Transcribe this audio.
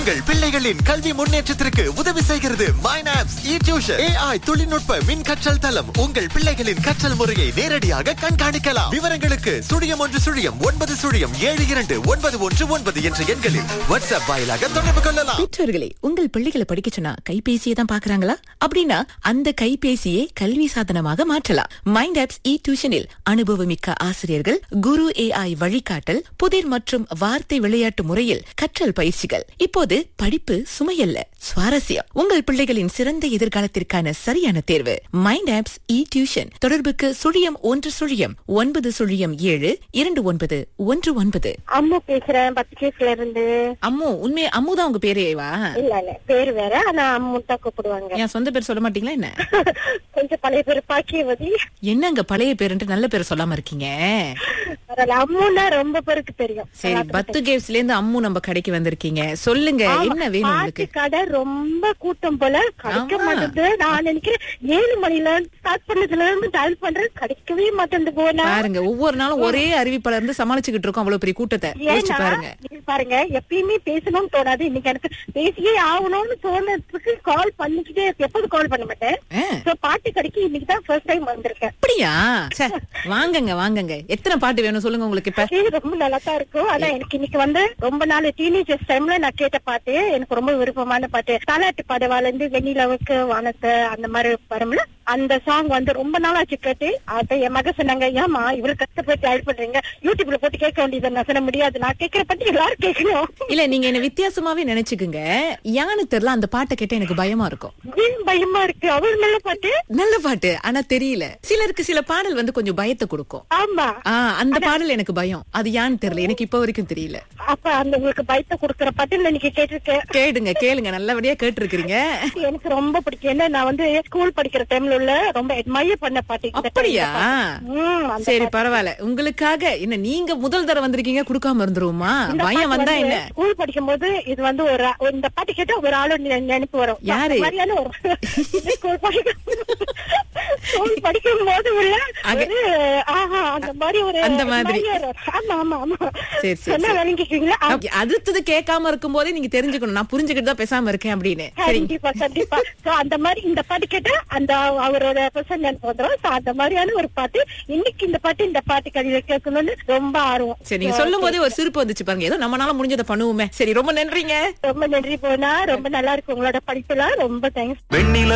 உங்கள் பிள்ளைகளின் கல்வி முன்னேற்றத்திற்கு உதவி செய்கிறது மைனாப்ஸ் இ டியூஷன் ஏஐ தொழில்நுட்ப மின் கற்றல் தளம் உங்கள் பிள்ளைகளின் கற்றல் முறையை நேரடியாக கண்காணிக்கலாம் விவரங்களுக்கு சுழியம் ஒன்று சுழியம் ஒன்பது சுழியம் ஏழு இரண்டு ஒன்பது ஒன்று ஒன்பது என்ற எண்களில் வாட்ஸ்அப் வாயிலாக தொடர்பு கொள்ளலாம் பெற்றோர்களே உங்கள் பிள்ளைகளை படிக்க சொன்னா கைபேசியை தான் பாக்குறாங்களா அப்படின்னா அந்த கைபேசியை கல்வி சாதனமாக மாற்றலாம் மைண்ட் ஆப்ஸ் இ டியூஷனில் அனுபவமிக்க ஆசிரியர்கள் குரு ஏஐ வழிகாட்டல் புதிர் மற்றும் வார்த்தை விளையாட்டு முறையில் கற்றல் பயிற்சிகள் இப்போது படிப்பு சுமையல்ல சுவாரஸ்யம் உங்கள் பிள்ளைகளின் சிறந்த எதிர்காலத்திற்கான சரியான தேர்வு மைண்ட் ஆப்ஸ் இ டியூஷன் தொடர்புக்கு சுழியம் ஒன்று சுழியம் ஒன்பது சுழியம் ஏழு இரண்டு ஒன்பது ஒன்று ஒன்பது அம்மு பேசுறேன் பத்து கேஸ்ல இருந்து அம்மு உண்மையை அம்முதான் உங்க பேரேவா இல்ல இல்ல பேரு வேற ஆனா அம்மு தான் கூப்பிடுவாங்க என் சொந்த பேர் சொல்ல மாட்டீங்களா என்ன கொஞ்சம் பழைய பேரு பாக்கியவதி என்னங்க பழைய பேருன்ட்டு நல்ல பேர் சொல்லாம இருக்கீங்க பரவாயில்ல அம்முன்னா ரொம்ப பேருக்கு தெரியும் சரி பத்து கேவ்ஸ்ல இருந்து அம்மு நம்ம கடைக்கு வந்திருக்கீங்க சொல்லுங்க என்ன வேணும் பாட்டு உங்களுக்கு கடை ரொம்ப கூட்டம் போல கிடைக்க ஆமா. மாட்டேங்குது நான் நினைக்கிறேன் ஏழு மணில ஸ்டார்ட் பண்ணதுல இருந்து டயல் பண்றேன் கிடைக்கவே மாட்டேங்குது போனா பாருங்க ஒவ்வொரு நாளும் ஒரே அறிவிப்பாளர் இருந்து சமாளிச்சுக்கிட்டு இருக்கோம் அவ்வளவு பெரிய கூட்டத்தை யோசிச்சு ஏன்னா பாருங்க இது பாருங்க எப்பயுமே பேசணும்னு தோணாது இன்னைக்கு எனக்கு பேசியே ஆகணும்னு தோணுறதுக்கு கால் பண்ணிக்கிட்டே இருக்கு. எப்போதும் கால் பண்ண மாட்டேன் ஆ, So, பாட்டு கடைக்கு இன்னைக்கு தான் ஃபர்ஸ்ட் டைம் வந்திருக்கேன் அப்படியா ச்சே, வாங்கங்க வாங்கங்க எத்தனை பாட்டு வேணும் சொல்லுங்க உங்களுக்கு இப்ப இது ரொம்ப நல்லா தான் இருக்கும் ஆனா எனக்கு இன்னைக்கு வந்து ரொம்ப நாள் டீனேஜர்ஸ் டைம்ல நான் கேட்ட பாட்டு எனக்கு ரொம்ப விருப்பமான பாட்டு தாலாட்டு பாடவால இருந்து வெண்ணிலவுக்கு வானத்தை அந்த மாதிரி வரும்ல அந்த சாங் வந்து ரொம்ப நாளாச்சு கேட்டு அப்ப என் மக சொன்னாங்க ஏமா இவ்வளவு கஷ்டப்பட்டு ஆட் பண்றீங்க யூடியூப்ல போட்டு கேட்க வேண்டியது நான் சொல்ல முடியாது நான் கேட்கிற பாட்டு எல்லாரும் கேட்கணும் இல்ல நீங்க என்ன வித்தியாசமாவே நினைச்சுக்குங்க யானு தெரியல அந்த பாட்டை கேட்டா எனக்கு பயமா இருக்கும் ஏன் பயமா இருக்கு அவ்வளவு நல்ல பாட்டு நல்ல பாட்டு ஆனா தெரியல சிலருக்கு சில பாடல் வந்து கொஞ்சம் பயத்தை கொடுக்கும் ஆமா ஆ அந்த பாடல் எனக்கு பயம் அது யான்னு தெரியல எனக்கு இப்ப வரைக்கும் தெரியல அப்ப அந்த உங்களுக்கு பயத்தை கொடுக்கற பாட்டு இன்னைக்கு கேட்டிருக்கேன் கேளுங்க கேளுங்க நல்லபடியா கேட்டிருக்கிறீங்க எனக்கு ரொம்ப பிடிக்கும் ஏன்னா நான் வந்து ஸ்கூல் படிக்கிற டைம்ல உள்ள ரொம்ப அட்மையர் பண்ண பாட்டு இந்த அப்படியா ம், அந்த சரி பரவாயில்ல உங்களுக்காக என்ன நீங்க முதல் தடவை வந்திருக்கீங்க கொடுக்காம இருந்துருவோமா இந்த பயம் பாட்டு வந்தா வந்து என்ன ஸ்கூல் படிக்கும் போது இது வந்து ஒரு ஆ- இந்த பாட்டு கேட்டா ஒரு ஆளு நெ- நினைப்பு வரும் யாரு? அந்த மாதிரியான ஒரு ஸ்கூல் படிக்கும் ஸ்கூல் படிக்கும் போது உள்ள அக- ஒரு ஆஹா அந்த மாதிரி ஒரு அந்த மாதிரி. admirer. ஆமா ஆமா ஆமா சரி, சரி, சொன்னா சரி. விளங்கிக்கீங்களா ஆ, அப்ப அடுத்தது கேட்காம இருக்கும் போதே நீங்க தெரிஞ்சுக்கணும் நான் புரிஞ்சுக்கிட்டு தான் பேசாம இருக்கேன் அப்படின்னு சரி கண்டிப்பா கண்டிப்பா சோ அந்த மாதிரி இந்த பாட்டு கேட்டா அந்த அவரோட பர்சன் நினைப்பு வந்துரும் So, அந்த மாதிரியான ஒரு பாட்டு இன்னைக்கு இந்த பாட்டு இந்த பாட்டு கடையில கேட்கணும்னு ரொம்ப ஆர்வம் சரி நீங்க சொல்லும் போதே ஒரு சிரிப்பு வந்துச்சு பாருங்க ஏதோ நம்மனால முடிஞ்சதை பண்ணுவோமே சரி ரொம்ப நன்றிங்க ரொம்ப நன்றி போனா ரொம்ப நல்லா இருக்கு உங்களோட படிப்புலாம் ரொம்ப தேங்க்ஸ் வெண்ணில